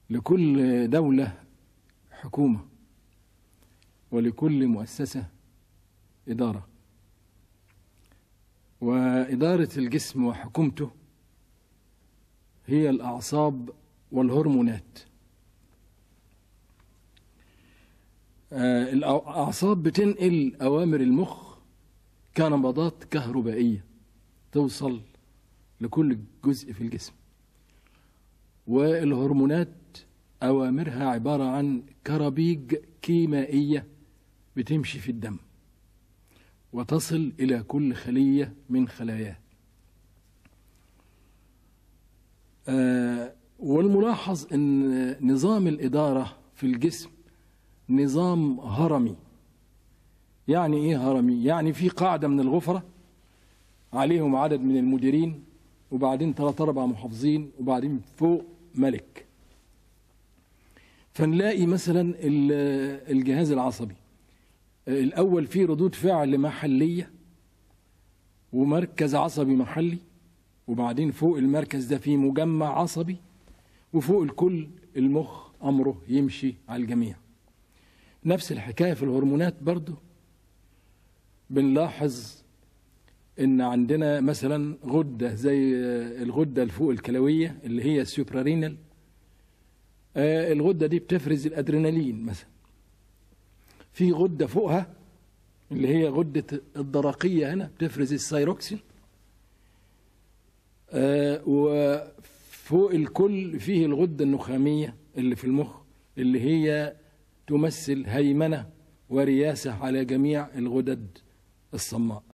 لكل دولة حكومة ولكل مؤسسة إدارة وإدارة الجسم وحكومته هي الأعصاب والهرمونات آه، الأعصاب بتنقل أوامر المخ كنبضات كهربائية توصل لكل جزء في الجسم والهرمونات أوامرها عبارة عن كرابيج كيميائية بتمشي في الدم وتصل إلى كل خلية من خلاياه آه، والملاحظ أن نظام الإدارة في الجسم نظام هرمي يعني إيه هرمي؟ يعني في قاعدة من الغفرة عليهم عدد من المديرين وبعدين ثلاثة أربع محافظين وبعدين فوق ملك فنلاقي مثلا ال- الجهاز العصبي الأول فيه ردود فعل محلية ومركز عصبي محلي وبعدين فوق المركز ده فيه مجمع عصبي وفوق الكل المخ أمره يمشي على الجميع نفس الحكاية في الهرمونات برضو بنلاحظ ان عندنا مثلا غده زي الغده الفوق الكلويه اللي هي السوبرارينال آه، الغده دي بتفرز الادرينالين مثلا في غده فوقها اللي هي غده الدرقيه هنا بتفرز السيروكسين آه، وفوق الكل فيه الغده النخاميه اللي في المخ اللي هي تمثل هيمنه ورياسه على جميع الغدد الصماء